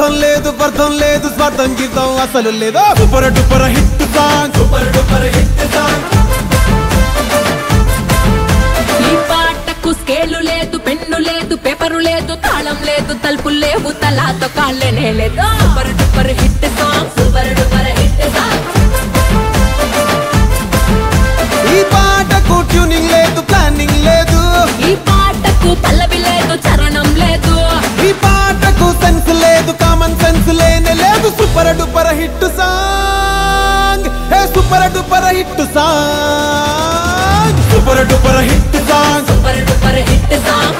అర్థం లేదు అర్థం లేదు స్వార్థం గీతం అసలు లేదు super duper hit song super duper hit song ఈ పాటకు స్కేలు లేదు పెన్ను లేదు పేపరు లేదు తాళం లేదు తలుపులు లేవు తలాతో కాళ్ళనే లేదు super duper hit song super duper hit song ఈ పాటకు ట్యూనింగ్ లేదు ప్లానింగ్ లేదు ఈ పాటకు పల్లవి లేదు చరణం లేదు ఈ పాటకు సెన్స్ లేదు కామన్ సెన్స్ లేనే లేదు సూపర్ డూపర్ హిట్ సాంగ్ ఏ super duper hit song super duper hit song super duper hit song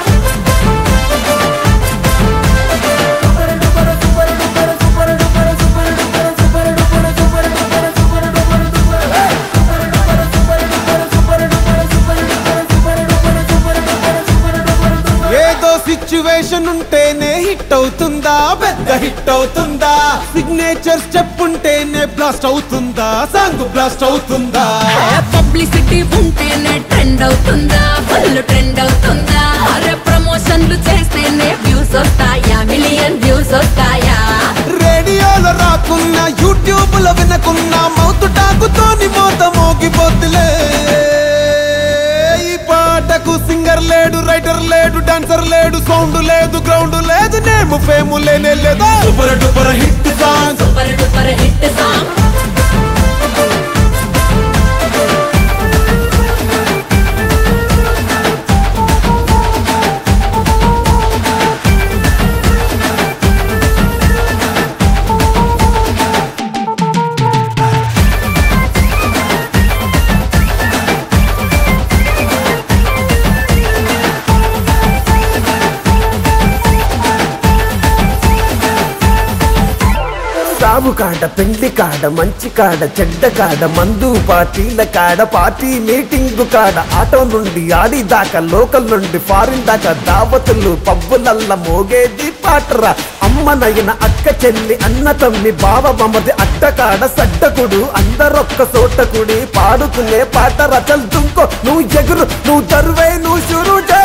ఏదో సిచ్యువేషన్ ఉంటేనే హిట్ అవుతుందా పెద్ద హిట్ అవుతుందా సిగ్నేచర్ స్టెప్ ఉంటేనే బ్లాస్ట్ అవుతుందా సాంగ్ బ్లాస్ట్ అవుతుందా పబ్లిసిటీ ఉంటేనే ట్రెండ్ అవుతుందా ఫుల్ ట్రెండ్ అవుతుందా అరే ప్రమోషన్లు చేస్తేనే వ్యూస్ వస్తాయా మిలియన్ వ్యూస్ వస్తాయా రేడియోలో రాకున్నా యూట్యూబ్ లో వినకున్నా మౌత్ టాకుతోని మోత మోగిపోతులే ఈ పాటకు సింగర్ లేడు రైటర్ లేడు డాన్సర్ లేడు సౌండ్ లేదు గ్రౌండ్ లేదు నేము ఫేము లేనే లేదా super duper hit song super duper hit song సాగు కాడ పెండ్లి కాడ మంచి కాడ చెడ్డ కాడ మందు పార్టీల కాడ పార్టీ మీటింగ్ కాడ ఆటో నుండి ఆడి దాకా లోకల్ నుండి ఫారిన్ దాకా దావతులు పబ్బులల్ల మోగేది పాటరా అమ్మ నయన అక్క చెల్లి అన్న తమ్మి బావ మమది అట్ట కాడ సడ్డకుడు అందరొక్క సోటకుడి పాడుకునే పాట రచల్ దుంకో నువ్వు ఎగురు నువ్వు దరువే నువ్వు షురు జై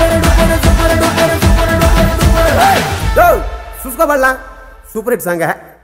చూసుకోవాలా సూపర్ హిట్ సాంగ్